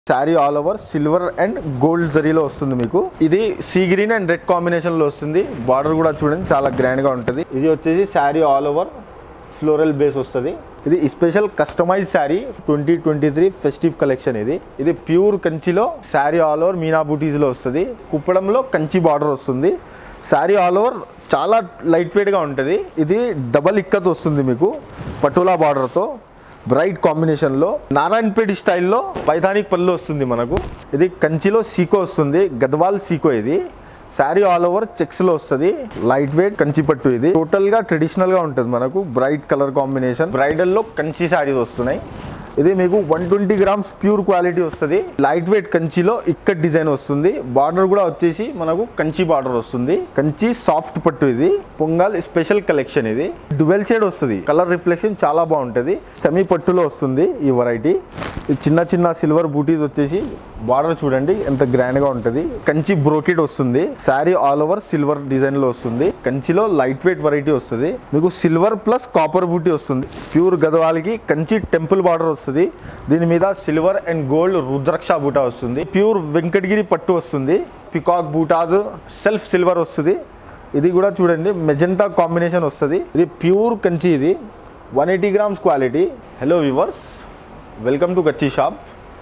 sari all over silver and gold జరీలో వస్తుంది మీకు ఇది sea green and red combination లో వస్తుంది బార్డర్ కూడా చూడండి చాలా గ్రాండ్ గా ఉంటుంది ఇది వచ్చేసి sari all over floral base వస్తుంది ఇది special customise sari twenty twenty three festive collection ఇది ఇది ప్యూర్ కంచిలో శారీ ఆల్ ఓవర్ మీనా బూటీస్ లో వస్తుంది కుప్పడంలో కంచి బార్డర్ వస్తుంది శారీ ఆల్ ఓవర్ చాలా లైట్ వెయిట్ గా ఉంటుంది ఇది డబల్ ఇక్కత్ వస్తుంది మీకు పటోలా బార్డర్తో బ్రైట్ కాంబినేషన్లో నారాయణపేట స్టైల్లో పైథానిక్ పళ్ళు వస్తుంది మనకు ఇది కంచిలో సీకో వస్తుంది గద్వాల్ సీకో ఇది శారీ ఆల్ ఓవర్ చెక్స్లో వస్తుంది లైట్ వెయిట్ కంచి పట్టు ఇది టోటల్గా ట్రెడిషనల్గా ఉంటుంది మనకు బ్రైట్ కలర్ కాంబినేషన్ బ్రైడల్లో కంచి శారీస్ వస్తున్నాయి ఇది మీకు one twenty grams pure quality వస్తుంది లైట్ వెయిట్ కంచిలో ఇక్కడ డిజైన్ వస్తుంది బార్డర్ కూడా వచ్చేసి మనకు కంచి బార్డర్ వస్తుంది కంచి సాఫ్ట్ పట్టు ఇది పొంగల్ స్పెషల్ కలెక్షన్ ఇది డువెల్ షేడ్ వస్తుంది కలర్ రిఫ్లెక్షన్ చాలా బాగుంటుంది సెమీ పట్టులో వస్తుంది ఈ వెరైటీ ఈ చిన్న చిన్న సిల్వర్ బూటీస్ వచ్చేసి బార్డర్ చూడండి ఎంత గ్రాండ్ గా ఉంటుంది కంచి బ్రోకెట్ వస్తుంది sari all over silver design లో వస్తుంది కంచిలో లైట్ వెయిట్ వెరైటీ వస్తుంది మీకు సిల్వర్ ప్లస్ కాపర్ బూటీ వస్తుంది ప్యూర్ గదవాలికి కంచి టెంపుల్ బార్డర్ వస్తుంది దీని మీద సిల్వర్ అండ్ గోల్డ్ రుద్రాక్ష బూటా వస్తుంది ప్యూర్ వెంకటగిరి పట్టు వస్తుంది పికాక్ బూటాస్ సెల్ఫ్ సిల్వర్ వస్తుంది ఇది కూడా చూడండి మెజెంటా కాంబినేషన్ వస్తుంది ఇది ప్యూర్ కంచి ఇది one eighty grams quality hello viewers welcome to Kachchi shop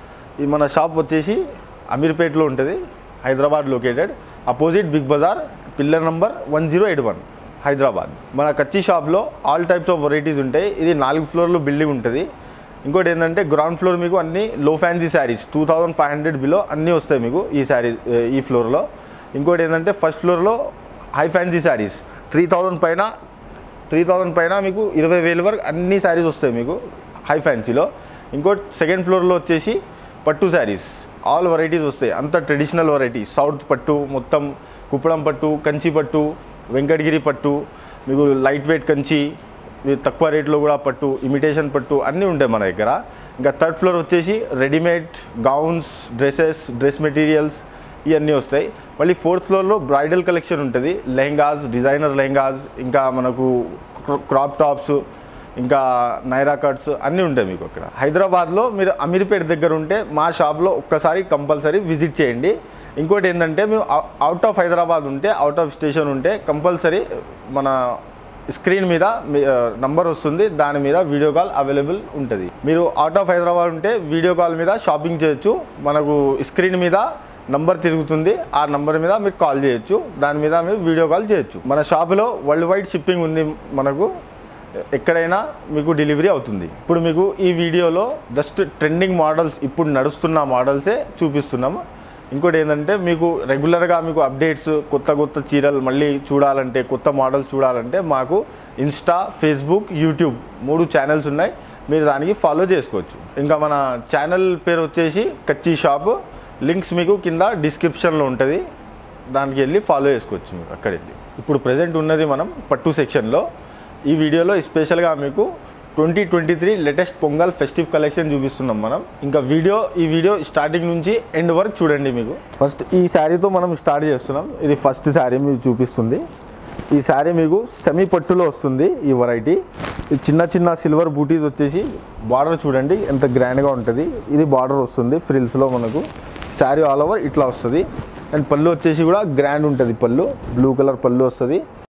ఈ మన షాప్ వచ్చేసి అమీర్పేట్లో ఉంటుంది Hyderabad located opposite Big Bazaar pillar number one zero eight one Hyderabad మన కచ్చి షాప్లో ఆల్ టైప్స్ ఆఫ్ వెరైటీస్ ఉంటాయి ఇది నాలుగు ఫ్లోర్లో బిల్డింగ్ ఉంటుంది ఇంకోటి ఏంటంటే గ్రౌండ్ ఫ్లోర్ మీకు అన్ని లో fancy saris two thousand five hundred below అన్నీ వస్తాయి మీకు ఈ శారీ ఈ ఫ్లోర్లో ఇంకోటి ఏంటంటే ఫస్ట్ ఫ్లోర్లో high fancy saris three thousand పైన త్రీ థౌజండ్ పైన మీకు ఇరవై వేల వరకు అన్ని శారీస్ వస్తాయి మీకు హై ఫ్యాన్సీలో ఇంకోటి సెకండ్ ఫ్లోర్లో వచ్చేసి పట్టు శారీస్ ఆల్ వెరైటీస్ వస్తాయి అంత ట్రెడిషనల్ వెరైటీ సౌత్ పట్టు మొత్తం కుప్పడం పట్టు కంచి పట్టు వెంకటగిరి పట్టు మీకు లైట్ వెయిట్ కంచి మీరు తక్కువ రేట్లో కూడా పట్టు ఇమిటేషన్ పట్టు అన్నీ ఉంటాయి మన దగ్గర ఇంకా థర్డ్ ఫ్లోర్ వచ్చేసి readymade gowns dresses dress materials ఇవన్నీ వస్తాయి మళ్ళీ ఫోర్త్ ఫ్లోర్లో బ్రైడల్ కలెక్షన్ ఉంటుంది లెహంగాస్ డిజైనర్ లెహంగాస్ ఇంకా మనకు క్రాప్ టాప్స్ ఇంకా నైరా కట్స్ అన్నీ ఉంటాయి మీకు అక్కడ హైదరాబాద్లో మీరు అమీర్పేట దగ్గర ఉంటే మా షాప్లో ఒక్కసారి కంపల్సరీ విజిట్ చేయండి ఇంకోటి ఏంటంటే మేము అవుట్ ఆఫ్ హైదరాబాద్ ఉంటే అవుట్ ఆఫ్ స్టేషన్ ఉంటే కంపల్సరీ మన స్క్రీన్ మీద నంబర్ వస్తుంది దాని మీద వీడియో కాల్ అవైలబుల్ ఉంటుంది మీరు అవుట్ ఆఫ్ హైదరాబాద్ ఉంటే వీడియో కాల్ మీద షాపింగ్ చేయొచ్చు మనకు స్క్రీన్ మీద నంబర్ తిరుగుతుంది ఆ నంబర్ మీద మీరు కాల్ చేయొచ్చు దాని మీద మీరు వీడియో కాల్ చేయొచ్చు మన షాపులో వరల్డ్ వైడ్ షిప్పింగ్ ఉంది మనకు ఎక్కడైనా మీకు డెలివరీ అవుతుంది ఇప్పుడు మీకు ఈ వీడియోలో జస్ట్ ట్రెండింగ్ మోడల్స్ ఇప్పుడు నడుస్తున్న మోడల్సే చూపిస్తున్నాము ఇంకోటి ఏంటంటే మీకు రెగ్యులర్గా మీకు అప్డేట్స్ కొత్త కొత్త చీరలు మళ్ళీ చూడాలంటే కొత్త మోడల్స్ చూడాలంటే మాకు ఇన్స్టా ఫేస్బుక్ యూట్యూబ్ మూడు ఛానల్స్ ఉన్నాయి మీరు దానికి ఫాలో చేసుకోవచ్చు ఇంకా మన ఛానల్ పేరు వచ్చేసి కచ్చి షాప్ లింక్స్ మీకు కింద డిస్క్రిప్షన్లో ఉంటుంది దానికి వెళ్ళి ఫాలో చేసుకోవచ్చు మీరు అక్కడ వెళ్ళి ఇప్పుడు ప్రజెంట్ ఉన్నది మనం పట్టు సెక్షన్లో ఈ వీడియోలో స్పెషల్గా మీకు twenty twenty three latest Pongal festive collection చూపిస్తున్నాం మనం ఇంకా వీడియో ఈ వీడియో స్టార్టింగ్ నుంచి ఎండ్ వరకు చూడండి మీకు ఫస్ట్ ఈ శారీతో మనం స్టార్ట్ చేస్తున్నాం ఇది ఫస్ట్ శారీ మీకు చూపిస్తుంది ఈ శారీ మీకు సెమీ పట్టులో వస్తుంది ఈ వెరైటీ ఇది చిన్న చిన్న సిల్వర్ బూటీస్ వచ్చేసి బార్డర్ చూడండి ఎంత గ్రాండ్గా ఉంటుంది ఇది బార్డర్ వస్తుంది ఫ్రిల్స్లో మనకు శారీ ఆల్ ఓవర్ ఇట్లా వస్తుంది అండ్ పళ్ళు వచ్చేసి కూడా గ్రాండ్ ఉంటుంది పళ్ళు బ్లూ కలర్ పళ్ళు వస్తుంది